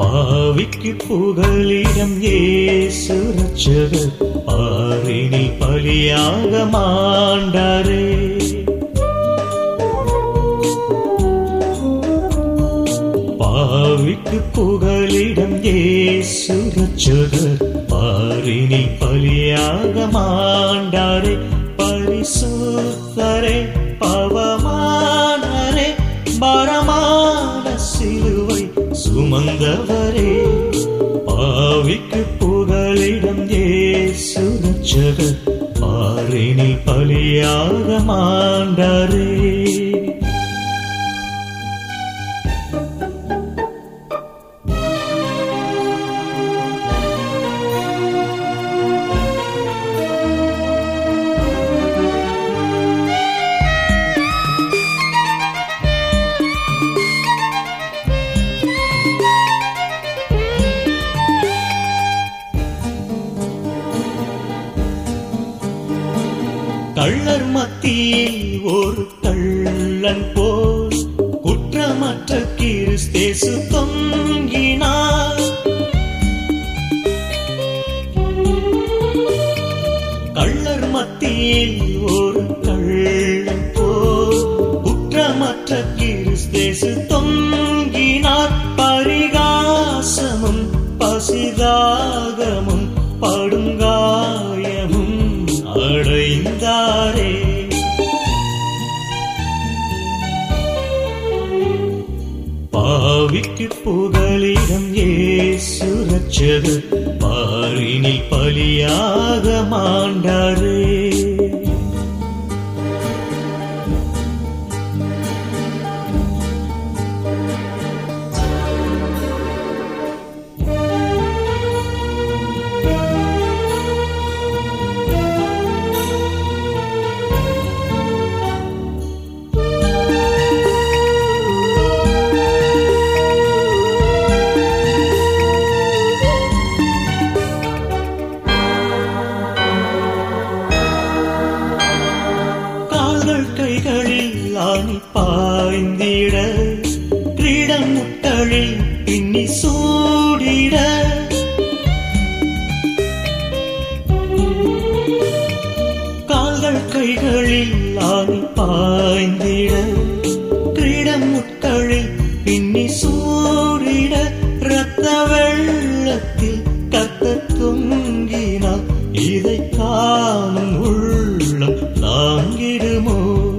பாவிக்கு புகலிடம் ஏசு ரட்சகர் பாரினில் பலியாக மாண்டாரே பாவிக்கு புகலிடம் ஏசு ரட்சகர் பாரினில் பலியாக மாண்டாரே பரிசுத்தரே பவமானரே பரமான சிலுவை சுமந்தவரே பாவிக்கு புகலிடம் ஏசு ரட்சகர் பாரினில் பலியாக மாண்டாரே கள்ளர் மத்தியில் ஒரு கள்ளன் போல் குற்றமற்ற கிறிஸ்தேசு தொங்கினார் கள்ளர் மத்தியில் ஒரு கள்ளன் போல் குற்றமற்ற கிறிஸ்தேசு தொங்கினார் பரிகாசமும் பசிதாகமும் படுங்காயமும் அடைந்தாரே பாவிக்கு புகலிடம் ஏசு ரட்சகர் பாரினில் பலியாக மாண்டாரே கால்கள் கைகளில் ஆணி பாய்ந்திட கிரீடம் முட்டழில் பின்னி சூடிட கால்கள் கைகளில் ஆணி பாய்ந்திட கிரீடம் முட்டழில் பின்னி சூடிட இரத்த வெள்ளத்தில் கத்த தொங்கினார் இதை காணும் உள்ளம் தாங்கிடுமோ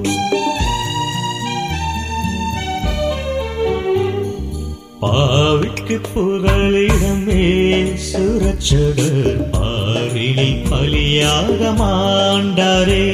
பாவிக்கு புகலிடமே சுரட்சகர் பாரினி பலியாக மாண்டாரே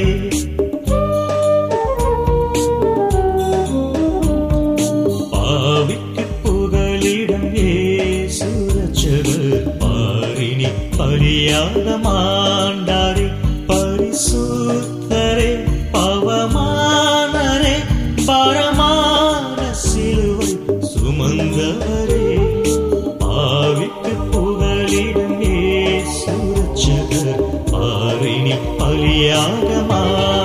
பாவிக்கு புகலிடம் ஏசுரட்சகர் பாரினி பலியாக மாண்டாரே பரிசுத்தரே பவமானரே பரமான சிலுவை சுமந்தவரே பாவிக்கு புகலிடம் ஏசுரட்சகர் பாரினி பலியாக மாண்டாரே